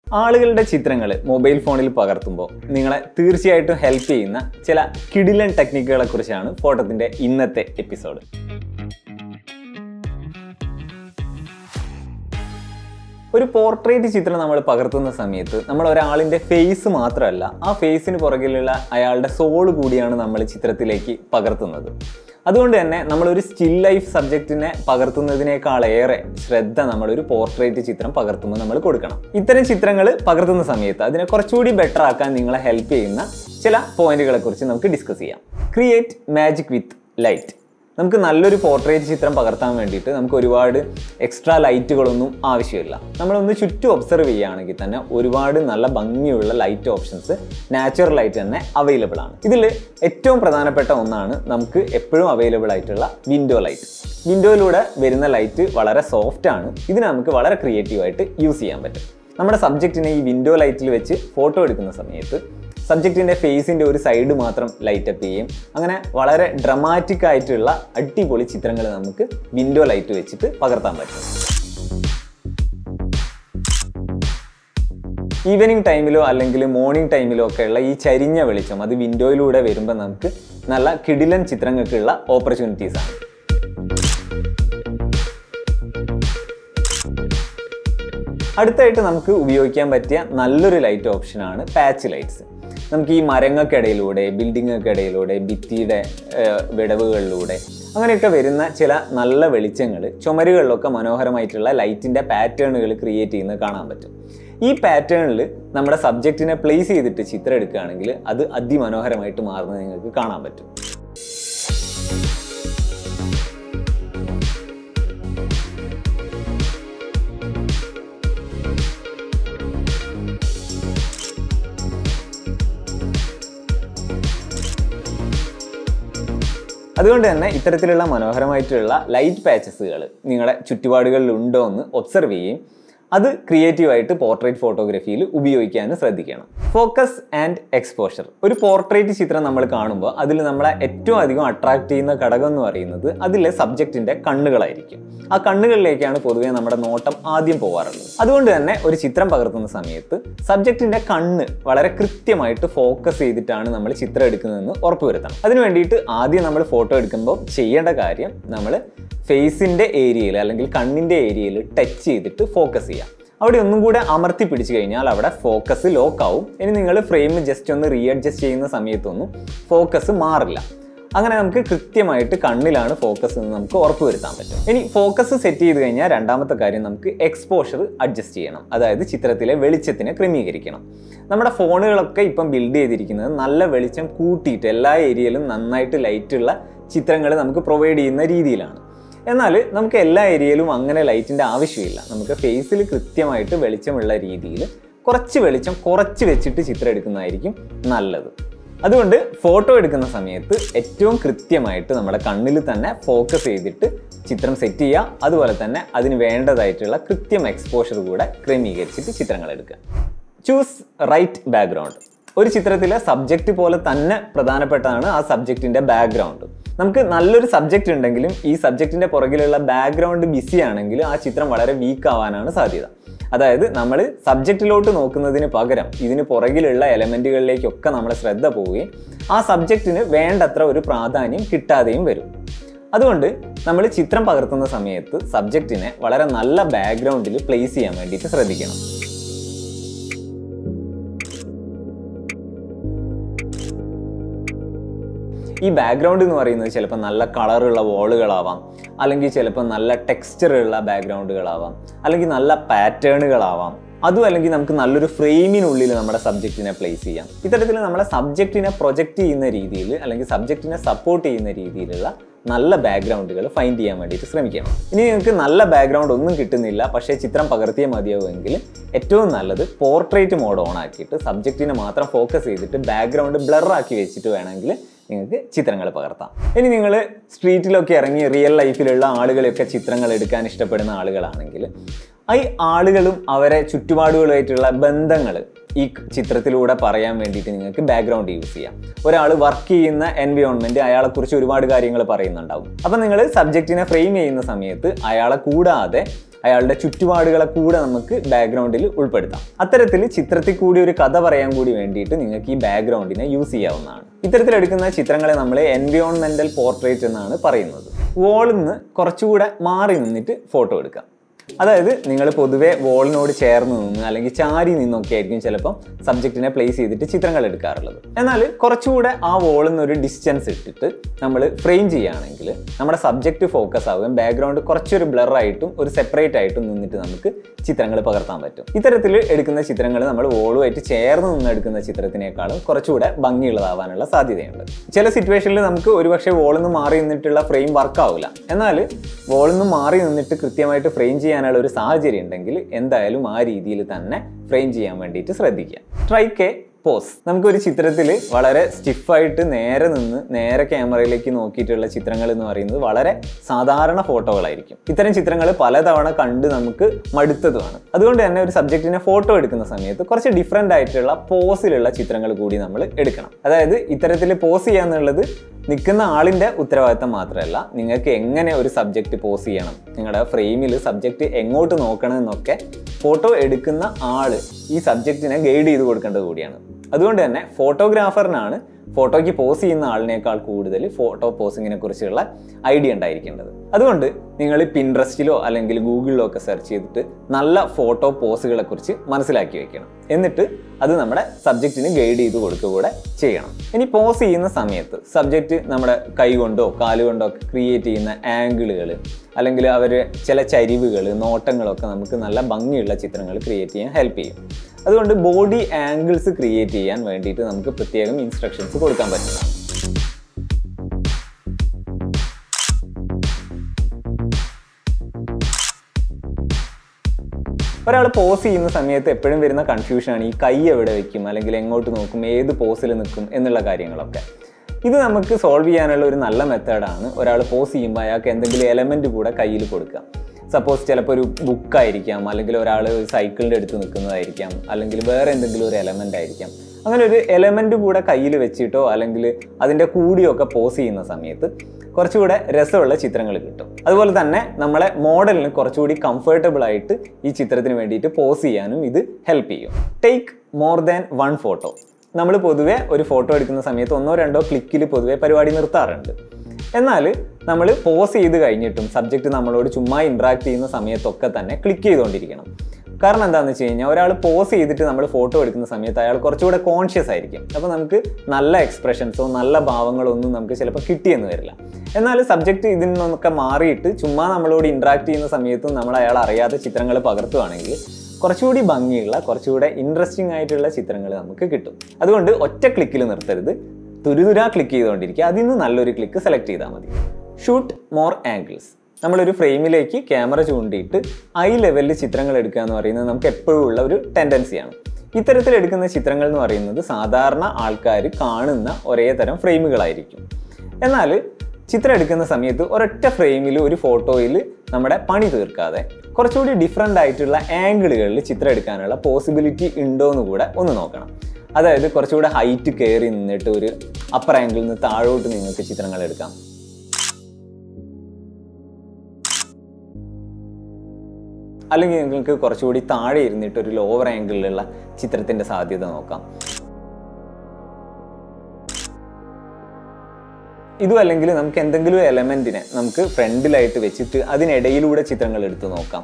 ആളുകളുടെ ചിത്രങ്ങൾ മൊബൈൽ ഫോണിൽ പകർത്തുമ്പോൾ നിങ്ങളെ തീർച്ചയായിട്ടും ഹെൽപ്പ് ചെയ്യുന്ന ചില കിടിലൻ ടെക്നിക്കുകളെ കുറിച്ചാണ് ഫോട്ടോത്തിന്റെ ഇന്നത്തെ എപ്പിസോഡ് ഒരു പോർട്രേറ്റ് ചിത്രം നമ്മൾ പകർത്തുന്ന സമയത്ത് നമ്മൾ ഒരാളിൻ്റെ ഫേസ് മാത്രമല്ല ആ ഫേസിന് പുറകിലുള്ള അയാളുടെ സോൾ കൂടിയാണ് നമ്മൾ ചിത്രത്തിലേക്ക് പകർത്തുന്നത് അതുകൊണ്ട് തന്നെ നമ്മളൊരു സ്റ്റിൽ ലൈഫ് സബ്ജക്റ്റിനെ പകർത്തുന്നതിനേക്കാളേറെ ശ്രദ്ധ നമ്മളൊരു പോർട്രേറ്റ് ചിത്രം പകർത്തുമ്പോൾ നമ്മൾ കൊടുക്കണം ഇത്തരം ചിത്രങ്ങൾ പകർത്തുന്ന സമയത്ത് അതിനെ കുറച്ചുകൂടി ബെറ്റർ ആക്കാൻ നിങ്ങളെ ഹെൽപ്പ് ചെയ്യുന്ന ചില പോയിന്റുകളെ കുറിച്ച് നമുക്ക് ഡിസ്കസ് ചെയ്യാം ക്രിയേറ്റ് മാജിക് വിത്ത് ലൈറ്റ് നമുക്ക് നല്ലൊരു പോർട്രേറ്റ് ചിത്രം പകർത്താൻ വേണ്ടിയിട്ട് നമുക്ക് ഒരുപാട് എക്സ്ട്രാ ലൈറ്റുകളൊന്നും ആവശ്യമില്ല നമ്മളൊന്ന് ചുറ്റും ഒബ്സർവ് ചെയ്യുകയാണെങ്കിൽ തന്നെ ഒരുപാട് നല്ല ഭംഗിയുള്ള ലൈറ്റ് ഓപ്ഷൻസ് നാച്ചുറൽ ലൈറ്റ് തന്നെ അവൈലബിൾ ആണ് ഇതിൽ ഏറ്റവും പ്രധാനപ്പെട്ട ഒന്നാണ് നമുക്ക് എപ്പോഴും അവൈലബിൾ ആയിട്ടുള്ള വിൻഡോ ലൈറ്റ് വിൻഡോയിലൂടെ വരുന്ന ലൈറ്റ് വളരെ സോഫ്റ്റ് ആണ് ഇതിന് നമുക്ക് വളരെ ക്രിയേറ്റീവായിട്ട് യൂസ് ചെയ്യാൻ പറ്റും നമ്മുടെ സബ്ജക്റ്റിനെ ഈ വിൻഡോ ലൈറ്റിൽ വെച്ച് ഫോട്ടോ എടുക്കുന്ന സമയത്ത് സബ്ജക്റ്റിൻ്റെ ഫേസിൻ്റെ ഒരു സൈഡ് മാത്രം ലൈറ്റ് അപ്പ് ചെയ്യും അങ്ങനെ വളരെ ഡ്രമാറ്റിക് ആയിട്ടുള്ള അടിപൊളി ചിത്രങ്ങൾ നമുക്ക് വിൻഡോ ലൈറ്റ് വെച്ചിട്ട് പകർത്താൻ പറ്റും ഈവനിങ് ടൈമിലോ അല്ലെങ്കിൽ മോർണിംഗ് ടൈമിലോ ഒക്കെ ഉള്ള ഈ ചരിഞ്ഞ വെളിച്ചം അത് വിൻഡോയിലൂടെ വരുമ്പോൾ നമുക്ക് നല്ല കിടിലൻ ചിത്രങ്ങൾക്കുള്ള ഓപ്പർച്യൂണിറ്റീസ് ആണ് അടുത്തായിട്ട് നമുക്ക് ഉപയോഗിക്കാൻ പറ്റിയ നല്ലൊരു ലൈറ്റ് ഓപ്ഷനാണ് പാച്ച് ലൈറ്റ്സ് നമുക്ക് ഈ മരങ്ങൾക്കിടയിലൂടെ ബിൽഡിങ്ങുകൾക്കിടയിലൂടെ ഭിത്തിയുടെ ഏഹ്, വിടവുകളിലൂടെ അങ്ങനെയൊക്കെ വരുന്ന ചില നല്ല വെളിച്ചങ്ങൾ ചുമരുകളിലൊക്കെ മനോഹരമായിട്ടുള്ള ലൈറ്റിൻ്റെ പാറ്റേണുകൾ ക്രിയേറ്റ് ചെയ്യുന്നത് കാണാൻ പറ്റും ഈ പാറ്റേണിൽ നമ്മുടെ സബ്ജക്റ്റിനെ പ്ലേസ് ചെയ്തിട്ട് ചിത്രം എടുക്കുകയാണെങ്കിൽ അത് അതിമനോഹരമായിട്ട് മാറുന്നത് നിങ്ങൾക്ക് കാണാൻ പറ്റും അതുകൊണ്ട് തന്നെ ഇത്തരത്തിലുള്ള മനോഹരമായിട്ടുള്ള ലൈറ്റ് പാച്ചസുകൾ നിങ്ങളുടെ ചുറ്റുപാടുകളിൽ ഉണ്ടോ എന്ന് ഒബ്സർവ് ചെയ്യുകയും അത് ക്രിയേറ്റീവായിട്ട് പോർട്രേറ്റ് ഫോട്ടോഗ്രാഫിയിൽ ഉപയോഗിക്കാനും ശ്രദ്ധിക്കണം ഫോക്കസ് ആൻഡ് എക്സ്പോഷർ ഒരു പോർട്രേറ്റ് ചിത്രം നമ്മൾ കാണുമ്പോൾ അതിൽ നമ്മളെ ഏറ്റവും അധികം അട്രാക്ട് ചെയ്യുന്ന ഘടകം എന്ന് പറയുന്നത് അതിലെ സബ്ജക്റ്റിന്റെ കണ്ണുകളായിരിക്കും ആ കണ്ണുകളിലേക്കാണ് പൊതുവേ നമ്മുടെ നോട്ടം ആദ്യം പോകാറുള്ളത് അതുകൊണ്ട് തന്നെ ഒരു ചിത്രം പകർത്തുന്ന സമയത്ത് സബ്ജക്റ്റിന്റെ കണ്ണ് വളരെ കൃത്യമായിട്ട് ഫോക്കസ് ചെയ്തിട്ടാണ് നമ്മൾ ചിത്രം എടുക്കുന്നതെന്ന് ഉറപ്പുവരുത്തണം അതിന് വേണ്ടിയിട്ട് ആദ്യം നമ്മൾ ഫോട്ടോ എടുക്കുമ്പോൾ ചെയ്യേണ്ട കാര്യം നമ്മൾ ഫേസിന്റെ ഏരിയയിൽ അല്ലെങ്കിൽ കണ്ണിന്റെ ഏരിയയിൽ ടച്ച് ചെയ്തിട്ട് ഫോക്കസ് ചെയ്യാം അവിടെ ഒന്നും കൂടെ അമർത്തി പിടിച്ചു കഴിഞ്ഞാൽ അവിടെ ഫോക്കസ് ലോക്ക് ആവും ഇനി നിങ്ങൾ ഫ്രെയിം ജസ്റ്റ് ഒന്ന് റീഅഡ്ജസ്റ്റ് ചെയ്യുന്ന സമയത്തൊന്നും ഫോക്കസ് മാറില്ല അങ്ങനെ നമുക്ക് കൃത്യമായിട്ട് കണ്ണിലാണ് ഫോക്കസ് എന്ന് നമുക്ക് ഉറപ്പുവരുത്താൻ പറ്റും ഇനി ഫോക്കസ് സെറ്റ് ചെയ്ത് കഴിഞ്ഞാൽ രണ്ടാമത്തെ കാര്യം നമുക്ക് എക്സ്പോഷർ അഡ്ജസ്റ്റ് ചെയ്യണം അതായത് ചിത്രത്തിലെ വെളിച്ചത്തിനെ ക്രമീകരിക്കണം നമ്മുടെ ഫോണുകളൊക്കെ ഇപ്പം ബിൽഡ് ചെയ്തിരിക്കുന്നത് നല്ല വെളിച്ചം കൂട്ടിയിട്ട് എല്ലാ ഏരിയയിലും നന്നായിട്ട് ലൈറ്റുള്ള ചിത്രങ്ങൾ നമുക്ക് പ്രൊവൈഡ് ചെയ്യുന്ന രീതിയിലാണ് എന്നാൽ നമുക്ക് എല്ലാ ഏരിയയിലും അങ്ങനെ ലൈറ്റിൻ്റെ ആവശ്യമില്ല നമുക്ക് ഫേസിൽ കൃത്യമായിട്ട് വെളിച്ചമുള്ള രീതിയിൽ കുറച്ച് വെളിച്ചം കുറച്ച് വെച്ചിട്ട് ചിത്രം എടുക്കുന്നതായിരിക്കും നല്ലത് അതുകൊണ്ട് ഫോട്ടോ എടുക്കുന്ന സമയത്ത് ഏറ്റവും കൃത്യമായിട്ട് നമ്മുടെ കണ്ണിൽ തന്നെ ഫോക്കസ് ചെയ്തിട്ട് ചിത്രം സെറ്റ് ചെയ്യുക അതുപോലെ തന്നെ അതിന് വേണ്ടതായിട്ടുള്ള കൃത്യം എക്സ്പോഷർ കൂടെ ക്രമീകരിച്ചിട്ട് ചിത്രങ്ങൾ എടുക്കുക ചൂസ് റൈറ്റ് ബാക്ക്ഗ്രൗണ്ട് ഒരു ചിത്രത്തിലെ സബ്ജക്റ്റ് പോലെ തന്നെ പ്രധാനപ്പെട്ടതാണ് ആ സബ്ജക്റ്റിന്റെ ബാക്ക്ഗ്രൗണ്ട് നമുക്ക് നല്ലൊരു സബ്ജക്റ്റ് ഉണ്ടെങ്കിലും ഈ സബ്ജക്റ്റിന്റെ പുറകിലുള്ള ബാക്ക്ഗ്രൗണ്ട് ബിസി ആണെങ്കിൽ ആ ചിത്രം വളരെ വീക്ക് ആവാനാണ് സാധ്യത അതായത് നമ്മൾ സബ്ജക്റ്റിലോട്ട് നോക്കുന്നതിന് പകരം ഇതിന് പുറകിലുള്ള എലമെന്റുകളിലേക്കൊക്കെ നമ്മളെ ശ്രദ്ധ പോവുകയും ആ സബ്ജക്റ്റിന് വേണ്ടത്ര ഒരു പ്രാധാന്യം കിട്ടാതെയും വരും അതുകൊണ്ട് നമ്മൾ ചിത്രം പകർത്തുന്ന സമയത്ത് സബ്ജക്റ്റിനെ വളരെ നല്ല ബാക്ക്ഗ്രൗണ്ടിൽ പ്ലേസ് ചെയ്യാൻ വേണ്ടിയിട്ട് ശ്രദ്ധിക്കണം ഈ ബാക്ക്ഗ്രൗണ്ട് എന്ന് പറയുന്നത് ചിലപ്പോൾ നല്ല കളറുള്ള വോളുകളാവാം അല്ലെങ്കിൽ ചിലപ്പോൾ നല്ല ടെക്സ്ചറുള്ള ബാക്ക്ഗ്രൗണ്ടുകളാവാം അല്ലെങ്കിൽ നല്ല പാറ്റേണുകളാവാം അതും അല്ലെങ്കിൽ നമുക്ക് നല്ലൊരു ഫ്രെയിമിനുള്ളിൽ നമ്മുടെ സബ്ജക്റ്റിനെ പ്ലേസ് ചെയ്യാം ഇത്തരത്തിൽ നമ്മളെ സബ്ജക്റ്റിനെ പ്രൊജക്റ്റ് ചെയ്യുന്ന രീതിയിൽ അല്ലെങ്കിൽ സബ്ജക്റ്റിനെ സപ്പോർട്ട് ചെയ്യുന്ന രീതിയിലുള്ള നല്ല ബാക്ക്ഗ്രൗണ്ടുകൾ ഫൈൻഡ് ചെയ്യാൻ വേണ്ടിയിട്ട് ശ്രമിക്കണം ഇനി നിങ്ങൾക്ക് നല്ല ബാക്ക്ഗ്രൗണ്ട് ഒന്നും കിട്ടുന്നില്ല പക്ഷേ ചിത്രം പകർത്തിയേ മതിയാവുമെങ്കിൽ ഏറ്റവും നല്ലത് പോർട്രേറ്റ് മോഡ് ഓൺ ആക്കിയിട്ട് സബ്ജക്റ്റിനെ മാത്രം ഫോക്കസ് ചെയ്തിട്ട് ബാക്ക്ഗ്രൗണ്ട് ബ്ലർ ആക്കി വെച്ചിട്ട് വേണമെങ്കിൽ നിങ്ങൾക്ക് ചിത്രങ്ങൾ പകർത്താം ഇനി നിങ്ങൾ സ്ട്രീറ്റിലൊക്കെ ഇറങ്ങി റിയൽ ലൈഫിലുള്ള ആളുകളെയൊക്കെ ചിത്രങ്ങൾ എടുക്കാൻ ഇഷ്ടപ്പെടുന്ന ആളുകളാണെങ്കിൽ ഈ ആളുകളും അവരെ ചുറ്റുപാടുകളുമായിട്ടുള്ള ബന്ധങ്ങൾ ഈ ചിത്രത്തിലൂടെ പറയാൻ വേണ്ടിയിട്ട് നിങ്ങൾക്ക് ബാക്ക്ഗ്രൗണ്ട് യൂസ് ചെയ്യാം ഒരാൾ വർക്ക് ചെയ്യുന്ന എൻവയോൺമെന്റ് അയാളെക്കുറിച്ച് ഒരുപാട് കാര്യങ്ങൾ പറയുന്നുണ്ടാവും അപ്പം നിങ്ങൾ സബ്ജക്റ്റിനെ ഫ്രെയിം ചെയ്യുന്ന സമയത്ത് അയാളെ കൂടാതെ അയാളുടെ ചുറ്റുപാടുകളെ കൂടെ നമുക്ക് ബാക്ക്ഗ്രൗണ്ടിൽ ഉൾപ്പെടുത്താം അത്തരത്തിൽ ചിത്രത്തിൽ കൂടി ഒരു കഥ പറയാൻ കൂടി വേണ്ടിയിട്ട് നിങ്ങൾക്ക് ഈ ബാക്ക്ഗ്രൗണ്ടിനെ യൂസ് ചെയ്യാവുന്നതാണ് ഇത്തരത്തിലെടുക്കുന്ന ചിത്രങ്ങളെ നമ്മൾ എൻവിയോൺമെന്റൽ പോർട്രേറ്റ് എന്നാണ് പറയുന്നത് വോളിൽ നിന്ന് കുറച്ചുകൂടെ മാറി നിന്നിട്ട് ഫോട്ടോ എടുക്കാം അതായത് നിങ്ങൾ പൊതുവെ വോളിനോട് ചേർന്ന് നിന്ന് അല്ലെങ്കിൽ ചാരി നിന്നൊക്കെ ആയിരിക്കും ചിലപ്പം സബ്ജക്റ്റിനെ പ്ലേസ് ചെയ്തിട്ട് ചിത്രങ്ങൾ എടുക്കാറുള്ളത് എന്നാൽ കുറച്ചുകൂടെ ആ വോളിൽ നിന്ന് ഒരു ഡിസ്റ്റൻസ് ഇട്ടിട്ട് നമ്മൾ ഫ്രെയിം ചെയ്യുകയാണെങ്കിൽ നമ്മുടെ സബ്ജക്റ്റ് ഫോക്കസ് ആവുകയും ബാക്ക്ഗ്രൗണ്ട് കുറച്ചൊരു ബ്ലർ ആയിട്ടും ഒരു സെപ്പറേറ്റ് ആയിട്ടും നിന്നിട്ട് നമുക്ക് ചിത്രങ്ങൾ പകർത്താൻ പറ്റും ഇത്തരത്തിൽ എടുക്കുന്ന ചിത്രങ്ങൾ നമ്മൾ വോളുമായിട്ട് ചേർന്ന് നിന്ന് എടുക്കുന്ന ചിത്രത്തിനേക്കാളും കുറച്ചുകൂടെ ഭംഗിയുള്ളതാവാനുള്ള സാധ്യതയുണ്ട് ചില സിറ്റുവേഷനിൽ നമുക്ക് ഒരുപക്ഷെ വോളിൽ നിന്ന് മാറി നിന്നിട്ടുള്ള ഫ്രെയിം വർക്ക് ആവില്ല എന്നാൽ വോളിൽ നിന്ന് മാറി നിന്നിട്ട് കൃത്യമായിട്ട് ഫ്രെയിം ചെയ്യാനുള്ള ഒരു സാഹചര്യം ഉണ്ടെങ്കിൽ എന്തായാലും ആ രീതിയിൽ തന്നെ ഫ്രെയിം ചെയ്യാൻ വേണ്ടിയിട്ട് ശ്രദ്ധിക്കുക ട്രൈക്ക് എ പോസ് നമുക്കൊരു ചിത്രത്തിൽ വളരെ സ്റ്റിഫായിട്ട് നേരെ നിന്ന് നേരെ ക്യാമറയിലേക്ക് നോക്കിയിട്ടുള്ള ചിത്രങ്ങൾ എന്ന് പറയുന്നത് വളരെ സാധാരണ ഫോട്ടോകളായിരിക്കും ഇത്തരം ചിത്രങ്ങൾ പലതവണ കണ്ട് നമുക്ക് മടുത്തതുമാണ് അതുകൊണ്ട് തന്നെ ഒരു സബ്ജക്റ്റിനെ ഫോട്ടോ എടുക്കുന്ന സമയത്ത് കുറച്ച് ഡിഫറെൻ്റ് ആയിട്ടുള്ള പോസിലുള്ള ചിത്രങ്ങൾ കൂടി നമ്മൾ എടുക്കണം അതായത് ഇത്തരത്തിൽ പോസ് ചെയ്യാന്നുള്ളത് നിൽക്കുന്ന ആളിൻ്റെ ഉത്തരവാദിത്തം മാത്രമല്ല നിങ്ങൾക്ക് എങ്ങനെ ഒരു സബ്ജക്റ്റ് പോസ് ചെയ്യണം നിങ്ങളുടെ ഫ്രെയിമിൽ സബ്ജക്റ്റ് എങ്ങോട്ട് നോക്കണം എന്നൊക്കെ ഫോട്ടോ എടുക്കുന്ന ആള് ഈ സബ്ജക്റ്റിനെ ഗൈഡ് ചെയ്ത് കൊടുക്കേണ്ടത് കൂടിയാണ് അതുകൊണ്ട് തന്നെ ഫോട്ടോഗ്രാഫറിനാണ് ഫോട്ടോയ്ക്ക് പോസ് ചെയ്യുന്ന ആളിനേക്കാൾ കൂടുതൽ ഫോട്ടോ പോസിങ്ങിനെ കുറിച്ചുള്ള ഐഡിയ ഉണ്ടായിരിക്കേണ്ടത് അതുകൊണ്ട് നിങ്ങൾ പിൻട്രസ്റ്റിലോ അല്ലെങ്കിൽ ഗൂഗിളിലോ ഒക്കെ സെർച്ച് ചെയ്തിട്ട് നല്ല ഫോട്ടോ പോസുകളെ കുറിച്ച് മനസ്സിലാക്കി വെക്കണം എന്നിട്ട് അത് നമ്മുടെ സബ്ജക്റ്റിന് ഗൈഡ് ചെയ്ത് കൊടുക്കുക കൂടെ ചെയ്യണം ഇനി പോസ് ചെയ്യുന്ന സമയത്ത് സബ്ജക്റ്റ് നമ്മുടെ കൈ കൊണ്ടോ കാലുകൊണ്ടോ ഒക്കെ ക്രിയേറ്റ് ചെയ്യുന്ന ആംഗിളുകൾ അല്ലെങ്കിൽ അവർ ചില ചരിവുകൾ നോട്ടങ്ങളൊക്കെ നമുക്ക് നല്ല ഭംഗിയുള്ള ചിത്രങ്ങൾ ക്രിയേറ്റ് ചെയ്യാൻ ഹെൽപ്പ് ചെയ്യും അതുകൊണ്ട് ബോഡി ആംഗിൾസ് ക്രിയേറ്റ് ചെയ്യാൻ വേണ്ടിയിട്ട് നമുക്ക് പ്രത്യേകം ഇൻസ്ട്രക്ഷൻസ് കൊടുക്കാൻ പറ്റുന്നതാണ് ഒരാൾ പോസ് ചെയ്യുന്ന സമയത്ത് എപ്പോഴും വരുന്ന കൺഫ്യൂഷനാണ് ഈ കൈ എവിടെ വെക്കും അല്ലെങ്കിൽ എങ്ങോട്ട് നോക്കും ഏത് പോസിൽ നിൽക്കും എന്നുള്ള കാര്യങ്ങളൊക്കെ ഇത് നമുക്ക് സോൾവ് ചെയ്യാനുള്ള ഒരു നല്ല മെത്തേഡാണ് ഒരാൾ പോസ് ചെയ്യുമ്പോൾ അയാൾക്ക് എന്തെങ്കിലും എലമെൻറ്റ് കൂടെ കയ്യിൽ കൊടുക്കുക സപ്പോസ് ചിലപ്പോൾ ഒരു ബുക്കായിരിക്കാം അല്ലെങ്കിൽ ഒരാൾ ഒരു സൈക്കിളിൻ്റെ അടുത്ത് നിൽക്കുന്നതായിരിക്കാം അല്ലെങ്കിൽ വേറെ എന്തെങ്കിലും ഒരു എലമെൻ്റ് ആയിരിക്കാം അങ്ങനെ ഒരു എലമെൻ്റ് കൂടെ കയ്യിൽ വെച്ചിട്ടോ അല്ലെങ്കിൽ അതിൻ്റെ കൂടിയൊക്കെ പോസ് ചെയ്യുന്ന സമയത്ത് കുറച്ചുകൂടെ രസമുള്ള ചിത്രങ്ങൾ കിട്ടും അതുപോലെ തന്നെ നമ്മളെ മോഡലിന് കുറച്ചുകൂടി കംഫർട്ടബിൾ ആയിട്ട് ഈ ചിത്രത്തിന് വേണ്ടിയിട്ട് പോസ് ചെയ്യാനും ഇത് ഹെൽപ്പ് ചെയ്യും take more than one photo നമ്മൾ പൊതുവെ ഒരു ഫോട്ടോ എടുക്കുന്ന സമയത്ത് ഒന്നോ രണ്ടോ ക്ലിക്കിൽ പൊതുവെ പരിപാടി നിർത്താറുണ്ട് എന്നാൽ നമ്മൾ പോസ് ചെയ്ത് കഴിഞ്ഞിട്ടും സബ്ജക്റ്റ് നമ്മളോട് ചുമ്മാ ഇൻട്രാക്ട് ചെയ്യുന്ന സമയത്തൊക്കെ തന്നെ ക്ലിക്ക് ചെയ്തുകൊണ്ടിരിക്കണം കാരണം എന്താണെന്ന് വെച്ച് കഴിഞ്ഞാൽ ഒരാൾ പോസ് ചെയ്തിട്ട് നമ്മൾ ഫോട്ടോ എടുക്കുന്ന സമയത്ത് അയാൾ കുറച്ചുകൂടെ കോൺഷ്യസ് ആയിരിക്കും അപ്പോൾ നമുക്ക് നല്ല എക്സ്പ്രഷൻസോ നല്ല ഭാവങ്ങളോ ഒന്നും നമുക്ക് ചിലപ്പോൾ കിട്ടിയെന്ന് വരില്ല എന്നാൽ സബ്ജക്റ്റ് ഇതിൽ നിന്നൊക്കെ മാറിയിട്ട് ചുമ്മാ നമ്മളോട് ഇൻട്രാക്ട് ചെയ്യുന്ന സമയത്തും നമ്മൾ അയാൾ അറിയാത്ത ചിത്രങ്ങൾ പകർത്തുവാണെങ്കിൽ കുറച്ചുകൂടി ഭംഗിയുള്ള കുറച്ചുകൂടെ ഇൻട്രസ്റ്റിംഗ് ആയിട്ടുള്ള ചിത്രങ്ങൾ നമുക്ക് കിട്ടും അതുകൊണ്ട് ഒറ്റ ക്ലിക്കിൽ നിർത്തരുത് തുരുതുരാ ക്ലിക്ക് ചെയ്തുകൊണ്ടിരിക്കുക അതിൽ നിന്ന് നല്ലൊരു ക്ലിക്ക് സെലക്ട് ചെയ്താൽ മതി ഷൂട്ട് മോർ ആംഗിൾസ് നമ്മളൊരു ഫ്രെയിമിലേക്ക് ക്യാമറ ചൂണ്ടിയിട്ട് ഐ ലെവലിൽ ചിത്രങ്ങൾ എടുക്കുക എന്ന് പറയുന്നത് നമുക്ക് എപ്പോഴും ഉള്ള ഒരു ടെൻഡൻസിയാണ് ഇത്തരത്തിൽ എടുക്കുന്ന ചിത്രങ്ങൾ എന്ന് പറയുന്നത് സാധാരണ ആൾക്കാർ കാണുന്ന ഒരേ തരം ഫ്രെയിമുകളായിരിക്കും എന്നാൽ ചിത്രം എടുക്കുന്ന സമയത്ത് ഒരൊറ്റ ഫ്രെയിമിൽ ഒരു ഫോട്ടോയിൽ നമ്മുടെ പണി തീർക്കാതെ കുറച്ചുകൂടി ഡിഫറെൻ്റ് ആയിട്ടുള്ള ആംഗിളുകളിൽ ചിത്രം എടുക്കാനുള്ള പോസിബിലിറ്റി ഉണ്ടോ എന്ന് കൂടെ ഒന്ന് നോക്കണം അതായത് കുറച്ചുകൂടെ ഹൈറ്റ് കയറി നിന്നിട്ട് ഒരു അപ്പർ ആംഗിളിൽ നിന്ന് താഴോട്ട് നിങ്ങൾക്ക് ചിത്രങ്ങൾ എടുക്കാം അല്ലെങ്കിൽ നിങ്ങൾക്ക് കുറച്ചുകൂടി താഴെ ഇരുന്നിട്ട് ഒരു ലോവർ ആംഗിളിലുള്ള ചിത്രത്തിന്റെ സാധ്യത നോക്കാം ഇതും അല്ലെങ്കിൽ നമുക്ക് എന്തെങ്കിലും എലമെന്റിനെ നമുക്ക് ഫ്രണ്ടിലായിട്ട് വെച്ചിട്ട് അതിനിടയിലൂടെ ചിത്രങ്ങൾ എടുത്ത് നോക്കാം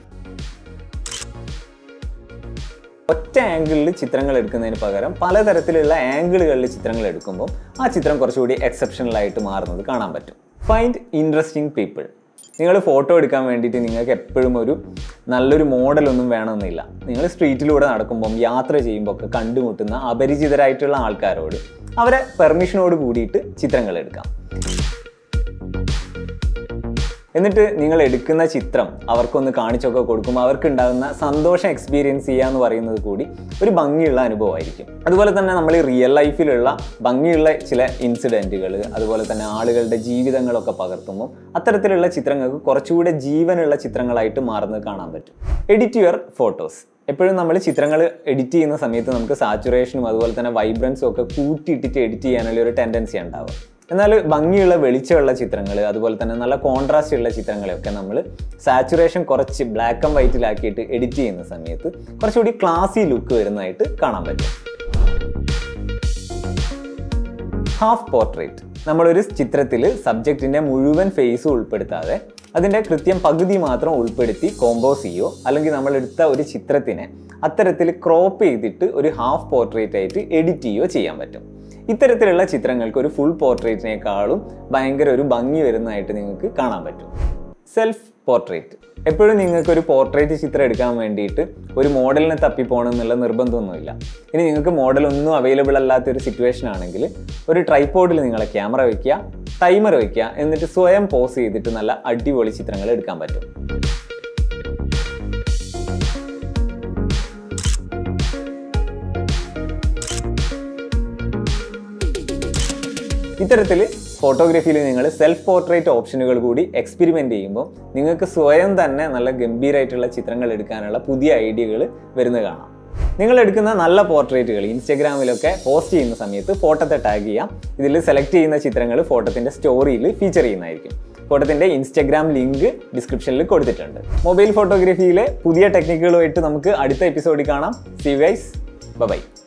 ഒറ്റ ആംഗിളിൽ ചിത്രങ്ങൾ എടുക്കുന്നതിന് പകരം പലതരത്തിലുള്ള ആംഗിളുകളിൽ ചിത്രങ്ങൾ എടുക്കുമ്പോൾ ആ ചിത്രം കുറച്ചുകൂടി എക്സെപ്ഷണൽ ആയിട്ട് മാറുന്നത് കാണാൻ പറ്റും ഫൈൻഡ് ഇൻട്രസ്റ്റിംഗ് പീപ്പിൾ നിങ്ങൾ ഫോട്ടോ എടുക്കാൻ വേണ്ടിയിട്ട് നിങ്ങൾക്ക് എപ്പോഴും ഒരു നല്ലൊരു മോഡലൊന്നും വേണമെന്നില്ല നിങ്ങൾ സ്ട്രീറ്റിലൂടെ നടക്കുമ്പം യാത്ര ചെയ്യുമ്പോൾ ഒക്കെ കണ്ടുമുട്ടുന്ന അപരിചിതരായിട്ടുള്ള ആൾക്കാരോട് അവരെ പെർമിഷനോട് കൂടിയിട്ട് ചിത്രങ്ങൾ എടുക്കാം എന്നിട്ട് നിങ്ങൾ എടുക്കുന്ന ചിത്രം അവർക്കൊന്ന് കാണിച്ചൊക്കെ കൊടുക്കുമ്പോൾ അവർക്ക് ഉണ്ടാകുന്ന സന്തോഷം എക്സ്പീരിയൻസ് ചെയ്യുക എന്ന് പറയുന്നത് കൂടി ഒരു ഭംഗിയുള്ള അനുഭവമായിരിക്കും അതുപോലെ തന്നെ നമ്മൾ ഈ റിയൽ ലൈഫിലുള്ള ഭംഗിയുള്ള ചില ഇൻസിഡൻറ്റുകൾ അതുപോലെ തന്നെ ആളുകളുടെ ജീവിതങ്ങളൊക്കെ പകർത്തുമ്പോൾ അത്തരത്തിലുള്ള ചിത്രങ്ങൾക്ക് കുറച്ചുകൂടെ ജീവനുള്ള ചിത്രങ്ങളായിട്ട് മാറുന്നത് കാണാൻ പറ്റും എഡിറ്റ് യുവർ ഫോട്ടോസ് എപ്പോഴും നമ്മൾ ചിത്രങ്ങൾ എഡിറ്റ് ചെയ്യുന്ന സമയത്ത് നമുക്ക് സാച്ചുറേഷനും അതുപോലെ തന്നെ വൈബ്രൻസും ഒക്കെ കൂട്ടിയിട്ടിട്ട് എഡിറ്റ് ചെയ്യാനുള്ള ഒരു ടെൻഡൻസി ഉണ്ടാവും എന്നാൽ ഭംഗിയുള്ള വെളിച്ചമുള്ള ചിത്രങ്ങൾ അതുപോലെ തന്നെ നല്ല കോൺട്രാസ്റ്റ് ഉള്ള ചിത്രങ്ങളെയൊക്കെ നമ്മൾ സാച്ചുറേഷൻ കുറച്ച് ബ്ലാക്ക് ആൻഡ് വൈറ്റിലാക്കിയിട്ട് എഡിറ്റ് ചെയ്യുന്ന സമയത്ത് കുറച്ചുകൂടി ക്ലാസി ലുക്ക് വരുന്നതായിട്ട് കാണാൻ പറ്റും ഹാഫ് പോർട്രേറ്റ് നമ്മളൊരു ചിത്രത്തിൽ സബ്ജക്റ്റിന്റെ മുഴുവൻ ഫേസ് ഉൾപ്പെടുത്താതെ അതിന്റെ കൃത്യം പകുതി മാത്രം ഉൾപ്പെടുത്തി കോമ്പോസ് ചെയ്യോ അല്ലെങ്കിൽ നമ്മൾ എടുത്ത ഒരു ചിത്രത്തിനെ അത്തരത്തിൽ ക്രോപ്പ് ചെയ്തിട്ട് ഒരു ഹാഫ് പോർട്രേറ്റ് ആയിട്ട് എഡിറ്റ് ചെയ്യോ ചെയ്യാൻ പറ്റും ഇത്തരത്തിലുള്ള ചിത്രങ്ങൾക്ക് ഒരു ഫുൾ പോർട്രേറ്റിനേക്കാളും ഭയങ്കര ഒരു ഭംഗി വരുന്നതായിട്ട് നിങ്ങൾക്ക് കാണാൻ പറ്റും സെൽഫ് പോർട്രേറ്റ് എപ്പോഴും നിങ്ങൾക്ക് ഒരു പോർട്രേറ്റ് ചിത്രം എടുക്കാൻ വേണ്ടിയിട്ട് ഒരു മോഡലിനെ തപ്പിപ്പോകണം എന്നുള്ള നിർബന്ധമൊന്നുമില്ല ഇനി നിങ്ങൾക്ക് മോഡൽ ഒന്നും അവൈലബിൾ അല്ലാത്ത ഒരു സിറ്റുവേഷൻ ആണെങ്കിൽ ഒരു ട്രൈപോഡിൽ നിങ്ങളെ ക്യാമറ വയ്ക്കുക ടൈമർ വയ്ക്കുക എന്നിട്ട് സ്വയം പോസ് ചെയ്തിട്ട് നല്ല അടിപൊളി ചിത്രങ്ങൾ എടുക്കാൻ പറ്റും ഇത്തരത്തിൽ ഫോട്ടോഗ്രാഫിയിൽ നിങ്ങൾ സെൽഫ് പോർട്രേറ്റ് ഓപ്ഷനുകൾ കൂടി എക്സ്പെരിമെൻ്റ് ചെയ്യുമ്പോൾ നിങ്ങൾക്ക് സ്വയം തന്നെ നല്ല ഗംഭീരമായിട്ടുള്ള ചിത്രങ്ങൾ എടുക്കാനുള്ള പുതിയ ഐഡിയകൾ വരുന്നത് കാണാം നിങ്ങൾ എടുക്കുന്ന നല്ല പോർട്രേറ്റുകൾ ഇൻസ്റ്റഗ്രാമിലൊക്കെ പോസ്റ്റ് ചെയ്യുന്ന സമയത്ത് ഫോട്ടോത്തെ ടാഗ് ചെയ്യാം ഇതിൽ സെലക്ട് ചെയ്യുന്ന ചിത്രങ്ങൾ ഫോട്ടോത്തിൻ്റെ സ്റ്റോറിയിൽ ഫീച്ചർ ചെയ്യുന്നതായിരിക്കും ഫോട്ടോത്തിൻ്റെ ഇൻസ്റ്റഗ്രാം ലിങ്ക് ഡിസ്ക്രിപ്ഷനിൽ കൊടുത്തിട്ടുണ്ട് മൊബൈൽ ഫോട്ടോഗ്രാഫിയിലെ പുതിയ ടെക്നിക്കുകളുമായിട്ട് നമുക്ക് അടുത്ത എപ്പിസോഡിൽ കാണാം സി വൈസ് ബൈ